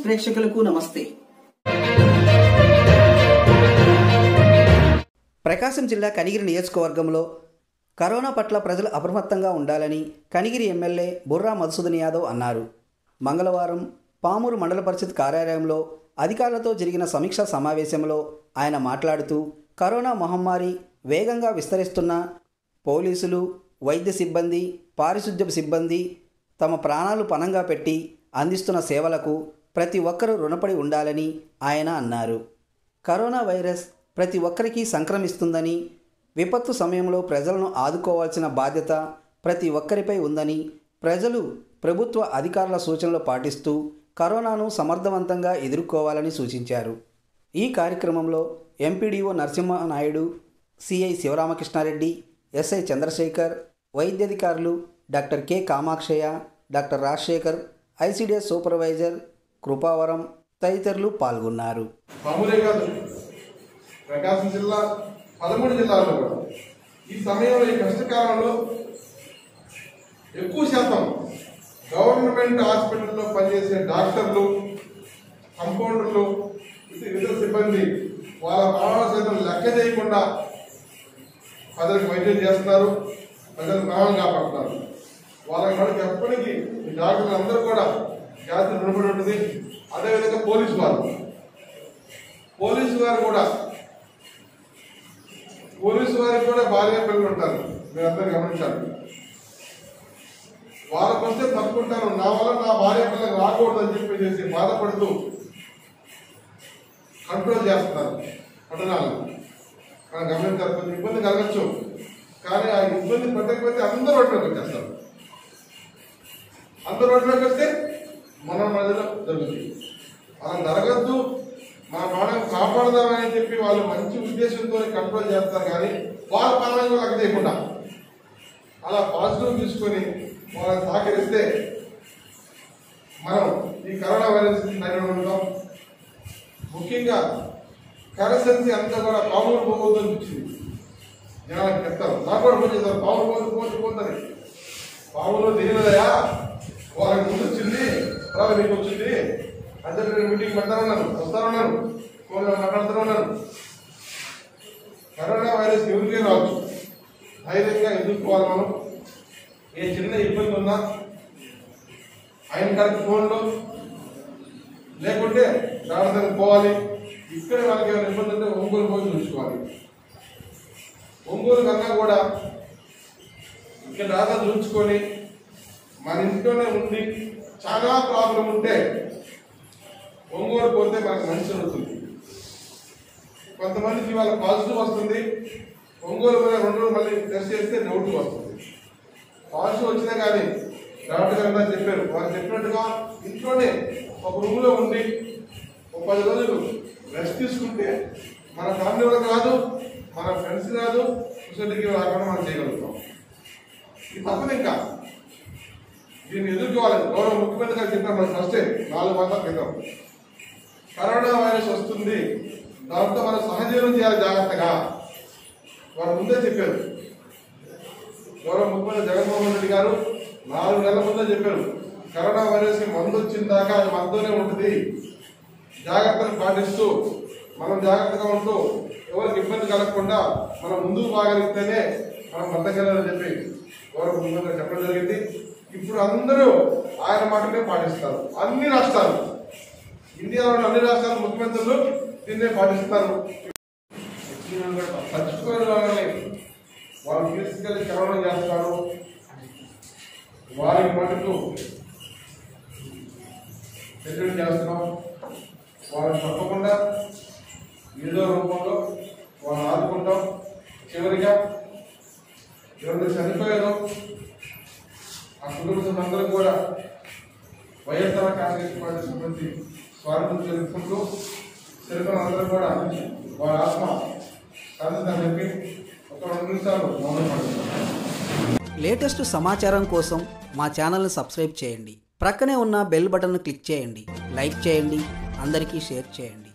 ప్రేక్షకులకు నమస్తే ప్రకాశం జిల్లా కనిగిరి నియోజకవర్గంలో కరోనా పట్ల ప్రజలు అప్రమత్తంగా ఉండాలని కనిగిరి ఎమ్మెల్యే బుర్రా మధుసూదన్ యాదవ్ అన్నారు మంగళవారం పామూరు మండల పరిషత్ కార్యాలయంలో అధికారులతో జరిగిన సమీక్షా సమావేశంలో ఆయన మాట్లాడుతూ కరోనా మహమ్మారి వేగంగా విస్తరిస్తున్న పోలీసులు వైద్య సిబ్బంది పారిశుద్ధ్య సిబ్బంది తమ ప్రాణాలు పణంగా పెట్టి అందిస్తున్న సేవలకు ప్రతి ఒక్కరూ రుణపడి ఉండాలని ఆయన అన్నారు కరోనా వైరస్ ప్రతి ఒక్కరికి సంక్రమిస్తుందని విపత్తు సమయంలో ప్రజలను ఆదుకోవాల్సిన బాధ్యత ప్రతి ఒక్కరిపై ఉందని ప్రజలు ప్రభుత్వ అధికారుల సూచనలు పాటిస్తూ కరోనాను సమర్థవంతంగా ఎదుర్కోవాలని సూచించారు ఈ కార్యక్రమంలో MPDO Narasimha Naidu CI Sivaramakrishna Reddy SI Chandrasekhar వైద్యాధికారులు doctor K Kamakshaiah doctor Rajasekhar ICDS supervisor Krupavaram తదితరులు పాల్గొన్నారు మామూలే కాదు ప్రకాశం జిల్లా పదమూడు జిల్లాల్లో కూడా ఈ సమయంలో ఈ కష్టకాలంలో ఎక్కువ శాతం గవర్నమెంట్ హాస్పిటల్లో పనిచేసే డాక్టర్లు కంపౌండర్లు ఇతర ఇతర సిబ్బంది వాళ్ళ ప్రాణాల సైతం లెక్క చేయకుండా ప్రజలకు వైద్యం చేస్తున్నారు ప్రజల ప్రాణాలు కాపాడుతున్నారు వాళ్ళకి మనకి ఎప్పటికీ ఈ డాక్టర్లు అందరూ కూడా జాతర రుణపడి ఉంటుంది అదేవిధంగా పోలీసు వారు పోలీసు వారు కూడా పోలీసు వారికి కూడా భార్య పిల్లలు ఉంటారు మీరందరూ గమనించాలి వాళ్ళకు వస్తే తప్పుకుంటాను నా వల్ల నా భార్య పిల్లలు రాకూడదు అని చెప్పేసి బాధపడుతూ కంట్రోల్ చేస్తున్నారు పట్టణాలు మనం గమనించాలి కొంచెం ఇబ్బంది కలగచ్చు కానీ ఆ ఇబ్బంది పెట్టకపోతే అందరూ రోడ్లోకి వచ్చేస్తారు అందరూ రోడ్లోకి వస్తే మన మధ్యలో జరుగుతుంది అలా జరగద్దు మన ప్రాణం కాపాడదామని చెప్పి వాళ్ళు మంచి ఉద్దేశంతో కంట్రోల్ చేస్తారు కానీ వాళ్ళ ప్రాణాలను లెక్క చేయకుండా అలా పాజిటివ్ తీసుకొని వాళ్ళని సహకరిస్తే మనం ఈ కరోనా వైరస్ ఉంటాం ముఖ్యంగా కరసెన్సీ అంతా కూడా పాములు పోవద్దు అనిపించింది జనాలకు చెప్తారు నాకు కూడా ఫోన్ చేస్తారు పాములు పోతే పోతే పోతుంది పాములు తెలియదయా వాళ్ళకి ముందు వచ్చింది తర్వాత మీకు వచ్చింది అందరూ నేను మీటింగ్ పెడతానన్నాను వస్తానన్నాను ఫోన్లో మాట్లాడుతానన్నాను కరోనా వైరస్ ఎవరికే రావచ్చు ధైర్యంగా ఎదుర్కోవాలి మనం ఏ చిన్న ఇబ్బంది ఉన్నా ఆయన గారికి ఫోన్లో లేకుంటే డాక్టర్ పోవాలి ఇక్కడ వాళ్ళకి ఏమైనా ఇబ్బంది ఉంటే ఒంగోలు పోయి చూసుకోవాలి ఒంగోలు కన్నా కూడా ఇక్కడ దాకా చూసుకొని మన ఇంట్లోనే ఉండి చాలా ప్రాబ్లం ఉంటే ఒంగోలు పోతే మనకు మంచి జరుగుతుంది కొంతమందికి వాళ్ళ పాజిటివ్ వస్తుంది ఒంగోలు పోయిన రెండు రోజులు మళ్ళీ టెస్ట్ చేస్తే నెగిటివ్ వస్తుంది పాజిటివ్ వచ్చినా కానీ డాక్టర్ గారు అంతా చెప్పారు వారు చెప్పినట్టుగా ఇంట్లోనే ఒక రూమ్లో ఉండి ఒక పది రోజులు రెస్ట్ తీసుకుంటే మన ఫ్యామిలీ వాళ్ళకి రాదు మన ఫ్రెండ్స్ రాదు సొసైటీకి రాకుండా మనం చేయగలుగుతాం ఇది తప్పదు ఇంకా దీన్ని ఎదుర్కోవాలి గౌరవ ముఖ్యమంత్రి గారు చెప్పారు మన ఫస్టే నాలుగు వందల క్రితం కరోనా వైరస్ వస్తుంది దాంతో మనం సహజీవనం చేయాలి జాగ్రత్తగా వారు ముందే చెప్పారు గౌరవ ముఖ్యమంత్రి జగన్మోహన్ రెడ్డి గారు నాలుగు నెలల ముందే చెప్పారు కరోనా వైరస్ కి మందు వచ్చిన దాకా అది మనతోనే ఉంటుంది జాగ్రత్తలు పాటిస్తూ మనం జాగ్రత్తగా ఉంటూ ఎవరికి ఇబ్బంది కలగకుండా మనం ముందుకు పోగలిగితేనే మనం బతకగలని చెప్పి గౌరవ ముఖ్యమంత్రి చెప్పడం జరిగింది ఇప్పుడు అందరూ ఆయన మాటనే పాటిస్తారు అన్ని రాష్ట్రాలు ఇండియాలోని అన్ని రాష్ట్రాల ముఖ్యమంత్రులు దీన్నే పాటిస్తారు చచ్చిపోయిన వాళ్ళని వాళ్ళు తీసుకెళ్లి కరోనా చేస్తారు వారికి మటుకు ట్రీట్మెంట్ చేస్తున్నాం వాళ్ళని తప్పకుండా ఏదో రూపంలో వాళ్ళని ఆదుకుంటాం చివరిగా ఎవరైతే చనిపోయారో ఆ కుటుంబ సభ్యులందరూ కూడా వైఎస్ఆర్ కాంగ్రెస్ పార్టీ సంబంధించి స్వాగతం తెలుపుకుంటూ తెలుపున అందరూ కూడా వాళ్ళ ఆత్మ శాంతిందని చెప్పి ఒక రెండు నిమిషాలు మౌనం పడుతున్నారు లేటెస్ట్ సమాచారం కోసం మా ఛానల్ని సబ్స్క్రైబ్ చేయండి ప్రక్కనే ఉన్న బెల్ బటన్ను క్లిక్ చేయండి లైక్ చేయండి అందరికీ షేర్ చేయండి